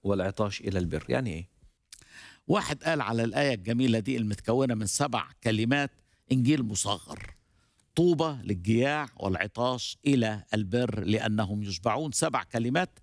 والعطاش إلى البر يعني إيه؟ واحد قال على الآية الجميلة دي المتكونة من سبع كلمات إنجيل مصغر طوبى للجياع والعطاش إلى البر لأنهم يشبعون سبع كلمات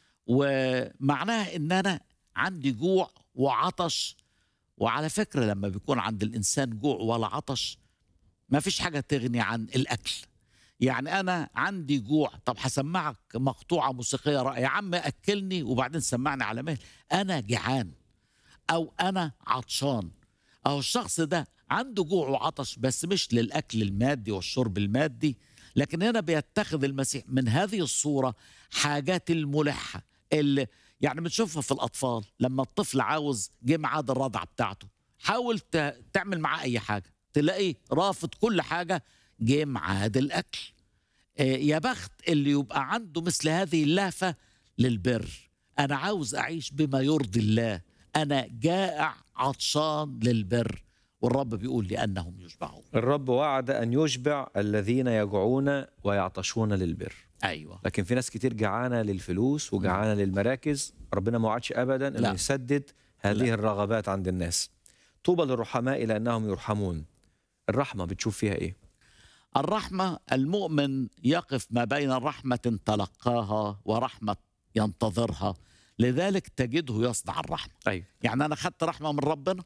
ومعناها إن أنا عندي جوع وعطش وعلى فكرة لما بيكون عند الإنسان جوع ولا عطش ما فيش حاجة تغني عن الأكل يعني أنا عندي جوع طب هسمعك مقطوعة موسيقية رائعة يا عم أكلني وبعدين سمعني على مهل أنا جعان أو أنا عطشان أو الشخص ده عنده جوع وعطش بس مش للأكل المادي والشرب المادي لكن هنا بيتخذ المسيح من هذه الصورة حاجات الملحة اللي يعني بنشوفها في الأطفال لما الطفل عاوز جه ميعاد الرضعة بتاعته حاول ت- تعمل معاه أي حاجة تلاقيه رافض كل حاجة جه ميعاد الأكل آه، يا بخت اللي يبقى عنده مثل هذه اللهفة للبر أنا عاوز أعيش بما يرضي الله أنا جائع عطشان للبر والرب بيقول لأنهم يشبعون الرب وعد أن يشبع الذين يجوعون ويعطشون للبر أيوة لكن في ناس كتير جعانة للفلوس وجعانة للمراكز ربنا ما وعدش أبدا أنه لا. يسدد هذه لا. الرغبات عند الناس طوبى للرحماء لأنهم يرحمون الرحمة بتشوف فيها إيه؟ الرحمة المؤمن يقف ما بين رحمة تلقاها ورحمة ينتظرها لذلك تجده يصنع الرحمة أيوة يعني أنا خدت رحمة من ربنا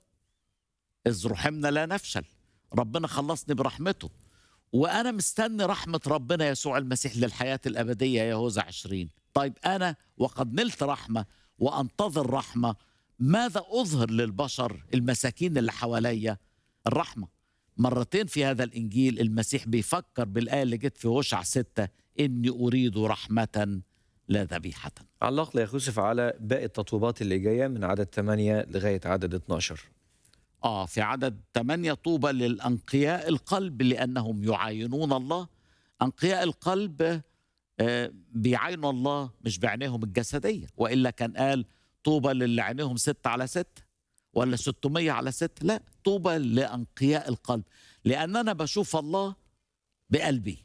إذ رحمنا لا نفشل ربنا خلصني برحمته وأنا مستني رحمة ربنا يسوع المسيح للحياة الأبدية يهوذا عشرين طيب أنا وقد نلت رحمة وأنتظر رحمة ماذا أظهر للبشر المساكين اللي حواليا الرحمة مرتين في هذا الإنجيل المسيح بيفكر بالآية اللي جت في هوشع ستة إني أريد رحمة لا ذبيحة علق لي يا يوسف على باقي التطويبات اللي جاية من عدد 8 لغاية عدد 12 آه في عدد ثمانية طوبى للأنقياء القلب لأنهم يعاينون الله أنقياء القلب آه بيعاينوا الله مش بعينيهم الجسدية وإلا كان قال طوبى للي عينيهم ستة على ستة ولا ستمية على ستة لا طوبى لأنقياء القلب لأن أنا بشوف الله بقلبي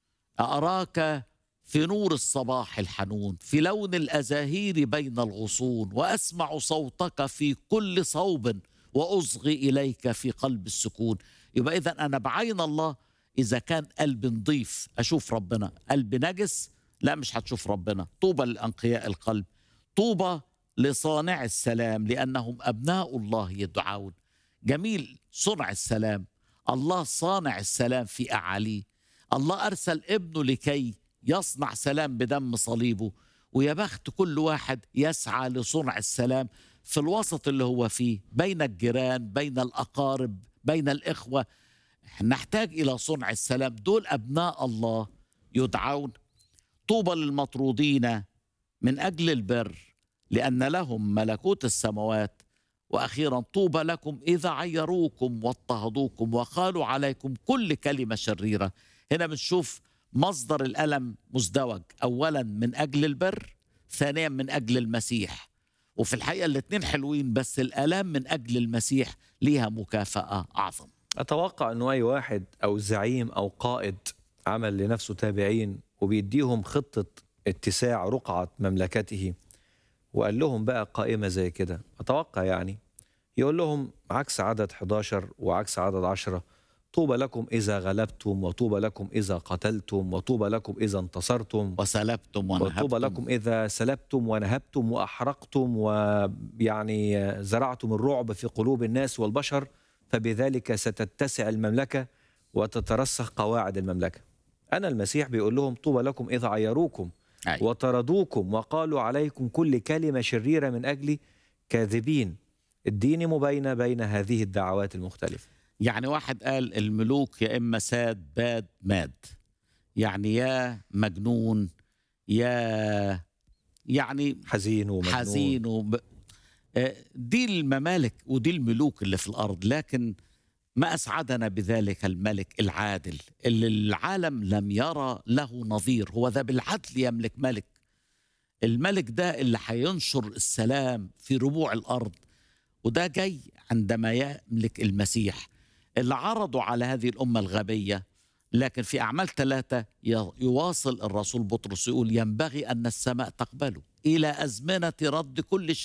أراك في نور الصباح الحنون في لون الأزاهير بين الغصون وأسمع صوتك في كل صوب وأصغي إليك في قلب السكون يبقى إذا أنا بعين الله إذا كان قلب نضيف أشوف ربنا قلب نجس لا مش هتشوف ربنا طوبى لأنقياء القلب طوبى لصانع السلام لأنهم أبناء الله يدعون جميل صنع السلام الله صانع السلام في أعاليه الله أرسل ابنه لكي يصنع سلام بدم صليبه ويا بخت كل واحد يسعى لصنع السلام في الوسط اللي هو فيه بين الجيران بين الأقارب بين الإخوة نحتاج إلى صنع السلام دول أبناء الله يدعون طوبى للمطرودين من أجل البر لأن لهم ملكوت السماوات وأخيرا طوبى لكم إذا عيروكم واضطهدوكم وقالوا عليكم كل كلمة شريرة هنا بنشوف مصدر الألم مزدوج أولا من أجل البر ثانيا من أجل المسيح وفي الحقيقة الاتنين حلوين بس الآلام من أجل المسيح ليها مكافأة أعظم أتوقع أنه أي واحد أو زعيم أو قائد عمل لنفسه تابعين وبيديهم خطة اتساع رقعة مملكته وقال لهم بقى قائمة زي كده أتوقع يعني يقول لهم عكس عدد 11 وعكس عدد 10 طوبى لكم إذا غلبتم وطوبى لكم إذا قتلتم وطوبى لكم إذا انتصرتم وسلبتم ونهبتم وطوبى لكم إذا سلبتم ونهبتم وأحرقتم ويعني زرعتم الرعب في قلوب الناس والبشر فبذلك ستتسع المملكة وتترسخ قواعد المملكة أنا المسيح بيقول لهم طوبى لكم إذا عيروكم أي. وطردوكم وقالوا عليكم كل كلمة شريرة من أجل كاذبين اديني مبينة بين هذه الدعوات المختلفة يعني واحد قال الملوك يا إما ساد باد ماد يعني يا مجنون يا يعني حزين ومجنون حزين وب... آه، دي الممالك ودي الملوك اللي في الأرض لكن ما أسعدنا بذلك الملك العادل اللي العالم لم يرى له نظير هو ذا بالعدل يملك ملك الملك ده اللي هينشر السلام في ربوع الأرض وده جاي عندما يملك المسيح اللي عرضوا على هذه الأمة الغبية لكن في أعمال ثلاثة ي- يواصل الرسول بطرس يقول ينبغي أن السماء تقبله إلى أزمنة رد كل شيء